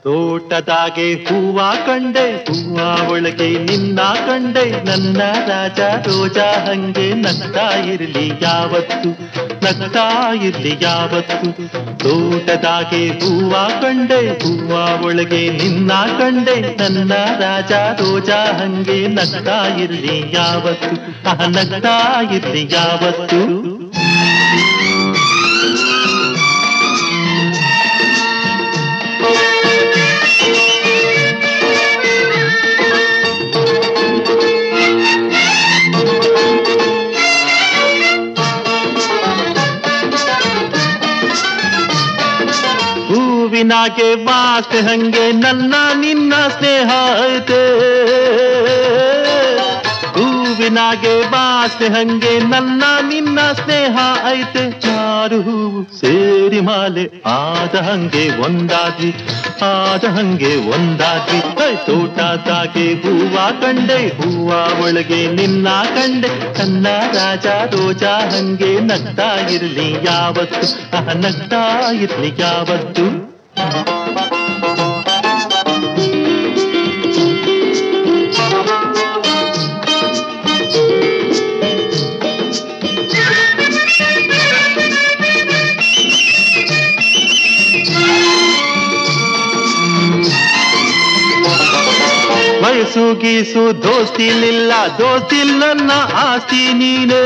ತೋಟದಾಗೆ ಹೂವ ಕಂಡೆ ಹೂವ ಒಳಗೆ ನಿನ್ನ ಕಂಡೆ ನನ್ನ ರಾಜ ರೋಜಾ ಹಂಗೆ ನಗ್ತಾ ಇರ್ಲಿ ಯಾವತ್ತು ನಗ್ತಾ ಇರ್ಲಿ ಯಾವತ್ತು ತೋಟದಾಗೆ ಹೂವ ಕಂಡೆ ಹೂವ ಒಳಗೆ ನಿನ್ನ ಕಂಡೆ ನನ್ನ ರಾಜ ರೋಜಾ ಹಂಗೆ ನಗ್ತಾ ಇರ್ಲಿ ಯಾವತ್ತು ಆಹ ನಗ್ತಾ ಇರ್ಲಿ ಯಾವತ್ತು ಹೂವಿನಾಗೆ ವಾಸೆ ಹಂಗೆ ನನ್ನ ನಿನ್ನ ಸ್ನೇಹ ಐತೆ ಹೂವಿನಾಗೆ ವಾಸೆ ಹಂಗೆ ನನ್ನ ನಿನ್ನ ಸ್ನೇಹ ಐತೆ ಚಾರು ಹೂವು ಸೇರಿ ಮಾಲೆ ಆದ ಹಂಗೆ ಒಂದಾದ್ವಿ ಆದ ಹಂಗೆ ಒಂದಾದ್ವಿ ಹೈ, ತೋಟದಾಗೆ ಹೂವ ಕಂಡೆ ಹೂವ ಒಳಗೆ ನಿನ್ನ ಕಂಡೆ ಕನ್ನ ರಾಜ ರೋಜಾ ಹಂಗೆ ನಗ್ತಾ ಇರ್ಲಿ ಯಾವತ್ತು ಆಹ ನಗ್ತಾ ಇರ್ಲಿ ಯಾವತ್ತು ವಯಸ್ಸು ಗೀಸು ದೋಸ್ತಿಲಿಲ್ಲ ದೋಸ್ತಿಲ್ ನನ್ನ ಆಸ್ತಿ ನೀನೇ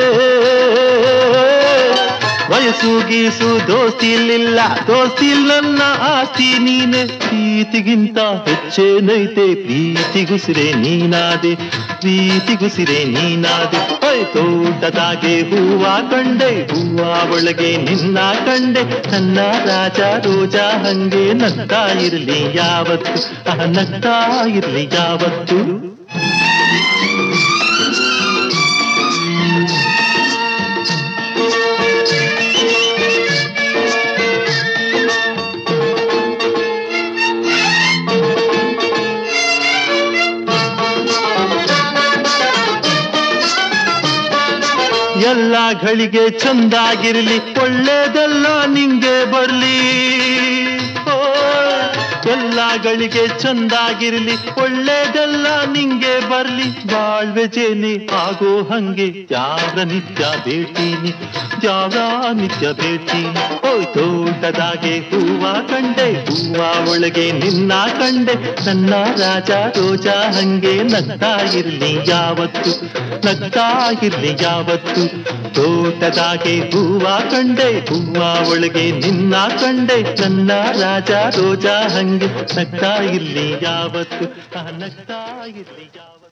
ವಯಸ್ಸು ಗೀಸು ದೋಸ್ತಿಲಿಲ್ಲ ದೋಸ್ತಿಲ್ ನನ್ನ ಆಸ್ತಿ ನೀನೆ ಪ್ರೀತಿಗಿಂತ ಹೆಚ್ಚೇನೈತೆ ಪ್ರೀತಿಗುಸಿರೆ ನೀನಾದೆ ಪ್ರೀತಿಗುಸಿರೆ ನೀನಾದೆ ಹೊಯ್ ತೋಟದಾಗೆ ಹೂವ ಕಂಡೆ ಹೂವ ಒಳಗೆ ನಿನ್ನ ಕಂಡೆ ನನ್ನ ರಾಜ ರೋಜಾ ಹಂಗೆ ನಗ್ತಾ ಇರ್ಲಿ ಯಾವತ್ತು ಆಹ ನಗ್ತಾ ಇರ್ಲಿ ಯಾವತ್ತು ಎಲ್ಲ ಗಳಿಗೆ ಚಂದಾಗಿರ್ಲಿ ಒಳ್ಳೇದೆಲ್ಲ ನಿಂಗೆ ಬರ್ಲಿ ಓ, ಎಲ್ಲ ಗಳಿಗೆ ಚಂದಾಗಿರ್ಲಿ ಒಳ್ಳೇದೆಲ್ಲ ನಿಂಗೆ ಬರ್ಲಿ ಬಾಳ್ವೆ ಜೇಲಿ ಆಗೋ ಹಂಗೆ ಯಾರ ನಿತ್ಯ ಭೇಟಿನಿ ಯಾವ ನಿತ್ಯ ಭೇಟಿನಿ ಓಯ್ ತೋಟದಾಗೆ ಹೂವ ಕಂಡೆ ಹೂವ ಒಳಗೆ ನಿನ್ನ ಕಂಡೆ ನನ್ನ ರಾಜ ರೋಜಾ ಹಂಗೆ ನಗ್ತಾ ಇರ್ಲಿ ಯಾವತ್ತು ನಗ್ತಾ ಇರ್ಲಿ ಯಾವತ್ತು ತೋಟದಾಗೆ ಹೂವ ಕಂಡೆ ಹೂವ ಒಳಗೆ ನಿನ್ನ ಕಂಡೆ ನನ್ನ ರಾಜ ರೋಜಾ ಹಂಗೆ ನಗ್ತಾ ಇರ್ಲಿ ಯಾವತ್ತು ಆ ನಗ್ತಾ ಇರ್ಲಿ ಯಾವತ್ತು